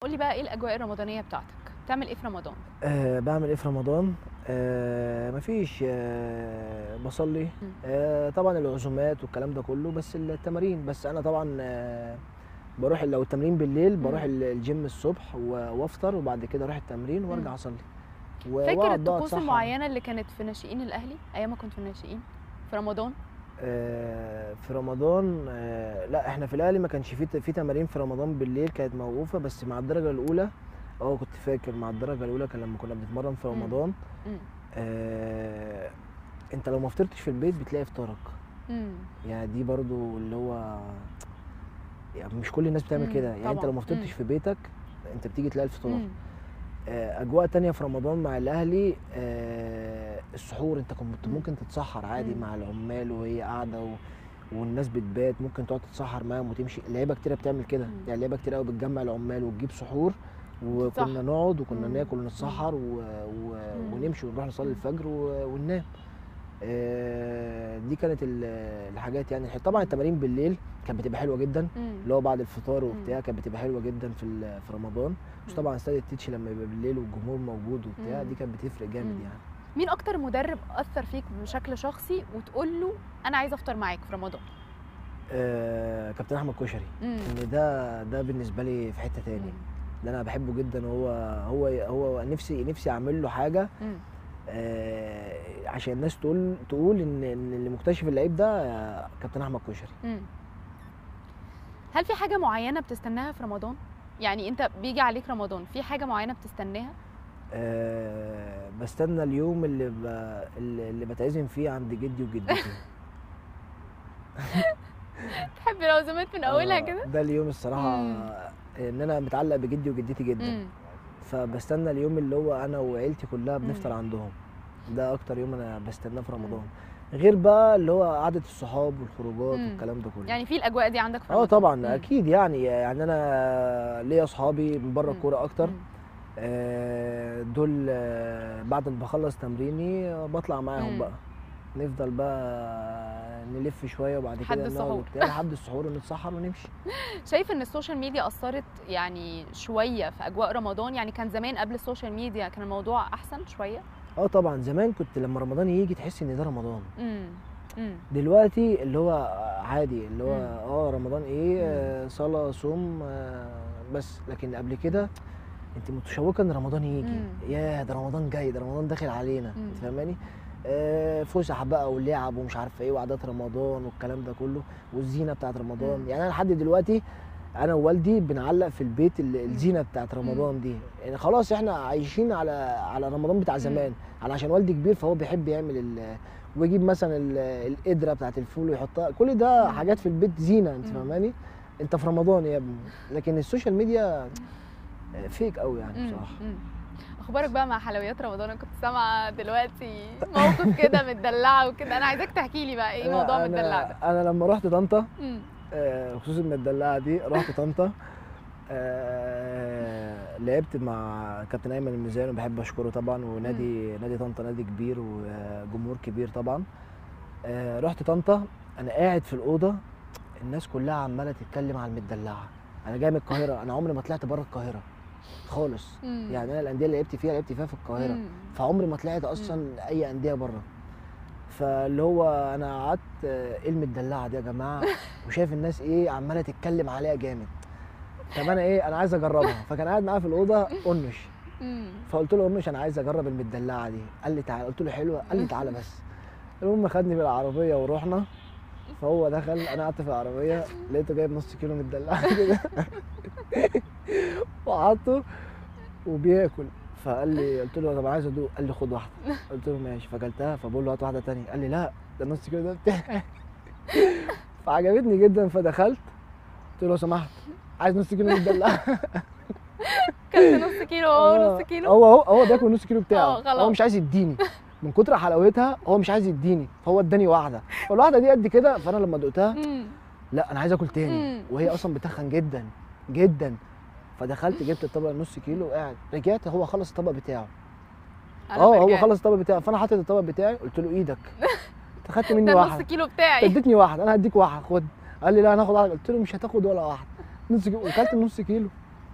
قولي بقى ايه الاجواء الرمضانيه بتاعتك بتعمل ايه في رمضان أه بعمل ايه في رمضان أه مفيش أه بصلي مم. أه طبعا العزومات والكلام ده كله بس التمارين بس انا طبعا أه بروح لو التمرين بالليل مم. بروح ال- الجيم الصبح و- وافطر وبعد كده اروح التمرين وارجع مم. اصلي فاكر وأقعد بقى الطقوس أتسحر. المعينه اللي كانت في ناشئين الاهلي ايام ما كنت في الناشئين في رمضان آه، في رمضان آه، لا احنا في الاهلي ما كانش في في تمارين في رمضان بالليل كانت موقوفه بس مع الدرجه الاولى اه كنت فاكر مع الدرجه الاولى كان لما كنا بنتمرن في مم. رمضان مم. آه، انت لو ما فطرتش في البيت بتلاقي فطارك مم. يعني دي برضو اللي هو يعني مش كل الناس بتعمل مم، كده يعني انت طبعاً. لو ما فطرتش مم. في بيتك انت بتيجي تلاقي الفطار مم. آه، اجواء تانية في رمضان مع الاهلي آه، السحور انت كنت مم. ممكن تتسحر عادي مم. مع العمال وهي قاعده و... والناس بتبات ممكن تقعد تتسحر معاهم وتمشي لعيبه كتيره بتعمل كده مم. يعني لعيبه كتير قوي بتجمع العمال وتجيب سحور وكنا صح. نقعد وكنا مم. ناكل ونتسحر و... و... مم. ونمشي ونروح نصلي مم. الفجر و... وننام آه، دي كانت ال- الحاجات يعني طبعا التمارين بالليل كانت بتبقى حلوه جدا مم. اللي هو بعد الفطار مم. وبتاع كانت بتبقى حلوه جدا في ال- في رمضان بس مم. طبعا استاد التتش لما يبقى بالليل والجمهور موجود وبتاع مم. دي كانت بتفرق جامد مم. يعني مين اكتر مدرب اثر فيك بشكل شخصي وتقول له انا عايزه افطر معاك في رمضان آه كابتن احمد كشري مم. ان ده ده بالنسبه لي في حته تاني مم. ده انا بحبه جدا هو هو هو نفسي نفسي اعمل له حاجه مم. آه عشان الناس تقول تقول ان ان اللي مكتشف اللعيب ده آه، كابتن احمد كشري مم. هل في حاجه معينه بتستناها في رمضان يعني انت بيجي عليك رمضان في حاجه معينه بتستناها آه بستنى اليوم اللي ب... اللي اللي بتعزم فيه عند جدي وجدتي تحب العزومات من اولها آه، كده ده اليوم الصراحه مم. ان انا متعلق بجدي وجدتي جدا مم. فبستنى اليوم اللي هو انا وعيلتي كلها بنفطر مم. عندهم ده اكتر يوم انا بستناه في رمضان غير بقى اللي هو قعده الصحاب والخروجات مم. والكلام ده كله يعني في الاجواء دي عندك في اه رمضان طبعا مم. اكيد يعني يعني انا ليا اصحابي من بره مم. الكوره اكتر مم. آه، دول آه، بعد ما بخلص تمريني آه، بطلع معاهم مم. بقى نفضل بقى نلف شويه وبعد لحد كده السحور. نقعد وبتاع لحد السحور ونتسحر ونمشي شايف ان السوشيال ميديا اثرت يعني شويه في اجواء رمضان يعني كان زمان قبل السوشيال ميديا كان الموضوع احسن شويه اه طبعا زمان كنت لما رمضان يجي تحس ان ده رمضان امم امم دلوقتي اللي هو عادي اللي هو مم. اه رمضان ايه مم. آه، صلاه صوم آه، بس لكن قبل كده انت متشوقه ان رمضان يجي مم. ياه ده رمضان جاي ده رمضان داخل علينا مم. انت فاهماني آه، فسح بقى ولعب ومش عارف ايه وعادات رمضان والكلام ده كله والزينه بتاعت رمضان مم. يعني انا لحد دلوقتي انا ووالدي بنعلق في البيت ال- الزينه بتاعت رمضان دي يعني خلاص احنا عايشين على على رمضان بتاع زمان على عشان والدي كبير فهو بيحب يعمل ال ويجيب مثلا ال- القدره بتاعت الفول ويحطها كل ده مم. حاجات في البيت زينه انت مم. فاهماني انت في رمضان يا ابني لكن السوشيال ميديا فيك قوي يعني مم. بصراحه مم. اخبارك بقى مع حلويات رمضان انا كنت سامعه دلوقتي موقف كده متدلعه وكده انا عايزاك تحكي لي بقى ايه أنا- موضوع أنا- متدلع ده انا لما رحت طنطا مم. آه، خصوصا من الدلاعه دي رحت طنطا آه، لعبت مع كابتن ايمن الميزان وبحب اشكره طبعا ونادي نادي طنطا نادي كبير وجمهور كبير طبعا آه، رحت طنطا انا قاعد في الاوضه الناس كلها عماله تتكلم عن المدلعه انا جاي من القاهره انا عمري ما طلعت بره القاهره خالص مم. يعني انا الانديه اللي لعبت فيها لعبت فيها في القاهره مم. فعمري ما طلعت اصلا اي انديه بره فاللي هو انا قعدت آه، ايه المدلعه دي يا جماعه وشايف الناس ايه عماله تتكلم عليها جامد طب انا ايه انا عايز اجربها فكان قاعد معايا في الاوضه قنش مم. فقلت له قنش انا عايز اجرب المدلعه دي قال لي تعالى قلت له حلوه قال لي تعالى بس المهم خدني بالعربيه ورحنا فهو دخل انا قعدت في العربيه لقيته جايب نص كيلو مدلعه كده وقعدته وبياكل فقال لي قلت له طب عايز ادوق قال لي خد واحده قلت له ماشي فاكلتها فبقول له هات واحده تانية قال لي لا ده نص كيلو ده بتاعي فعجبتني جدا فدخلت قلت له لو سمحت عايز نص كيلو مدلعه كلت نص كيلو آه، هو نص كيلو هو هو هو بياكل نص كيلو آه، بتاعه خلاص. هو مش عايز يديني من كتر حلاوتها هو مش عايز يديني فهو اداني واحده فالواحده دي قد كده فانا لما دقتها مم. لا انا عايز اكل تاني مم. وهي اصلا بتخن جدا جدا فدخلت جبت الطبق نص كيلو وقاعد رجعت هو خلص الطبق بتاعه أنا اه هو برجع. خلص الطبق بتاعه فانا حاطط الطبق بتاعي قلت له ايدك انت خدت مني ده نص واحده كيلو انت بتاعي اديتني واحده انا هديك واحده خد قال لي لا انا هاخد واحده قلت له مش هتاخد ولا واحده نص كيلو وكلت نص كيلو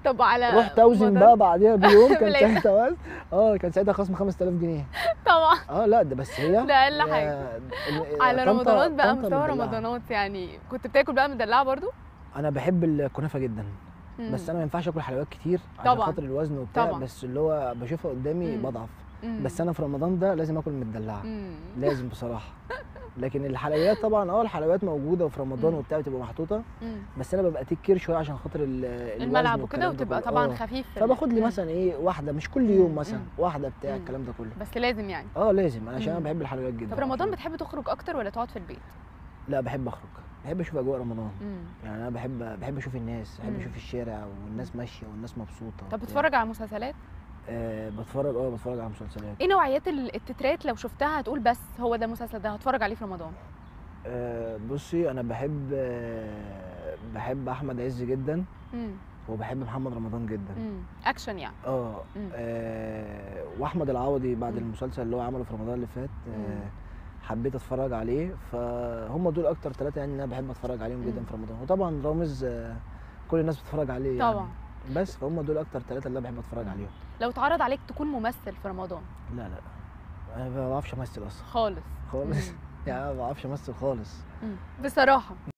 طب على رحت اوزن رمضان؟ بقى بعديها بيوم كان لقيت- ساعتها بس اه كان ساعتها خصم 5000 جنيه طبعا اه لا ده بس هي ده أقل يا- حاجة. ال- على طنطا- رمضانات بقى طنطا مستوى مدلعة. رمضانات يعني كنت بتاكل بقى مدلعه برضو انا بحب الكنافه جدا مم. بس انا ما ينفعش اكل حلويات كتير عشان طبعاً. خاطر الوزن وبتاع طبعاً. بس اللي هو بشوفها قدامي مم. بضعف مم. بس انا في رمضان ده لازم اكل مدلعه مم. لازم بصراحه لكن الحلويات طبعا اه الحلويات موجوده وفي رمضان مم. وبتاع بتبقى محطوطه مم. بس انا ببقى تكير شويه عشان خاطر ال- الوزن الملعب وكده والكلام ده وتبقى كله. طبعا آه. خفيف في ال- فباخد لي مم. مثلا ايه واحده مش كل يوم مم. مثلا مم. واحده بتاع مم. الكلام ده كله بس لازم يعني اه لازم انا عشان انا مم. بحب الحلويات جدا طب رمضان عشان- بتحب تخرج اكتر ولا تقعد في البيت لا بحب اخرج بحب اشوف اجواء رمضان مم. يعني انا بحب بحب اشوف الناس بحب مم. اشوف الشارع والناس ماشيه والناس مبسوطه طب وبتاع. بتتفرج على مسلسلات آه بتفرج اه بتفرج على مسلسلات ايه نوعيات ال- التترات لو شفتها هتقول بس هو ده المسلسل ده هتفرج عليه في رمضان آه بصي انا بحب آه بحب احمد عز جدا مم. وبحب محمد رمضان جدا مم. اكشن يعني اه مم. آه، واحمد العوضي بعد مم. المسلسل اللي هو عمله في رمضان اللي فات مم. آه حبيت اتفرج عليه فهم دول اكتر ثلاثه يعني انا بحب اتفرج عليهم جدا مم. في رمضان وطبعا رامز آه كل الناس بتتفرج عليه يعني. طبعا بس فهم دول اكتر ثلاثه اللي انا بحب اتفرج مم. عليهم لو اتعرض عليك تكون ممثل في رمضان لا لا انا ما بعرفش امثل اصلا خالص خالص مم. يعني انا ما بعرفش امثل خالص مم. بصراحه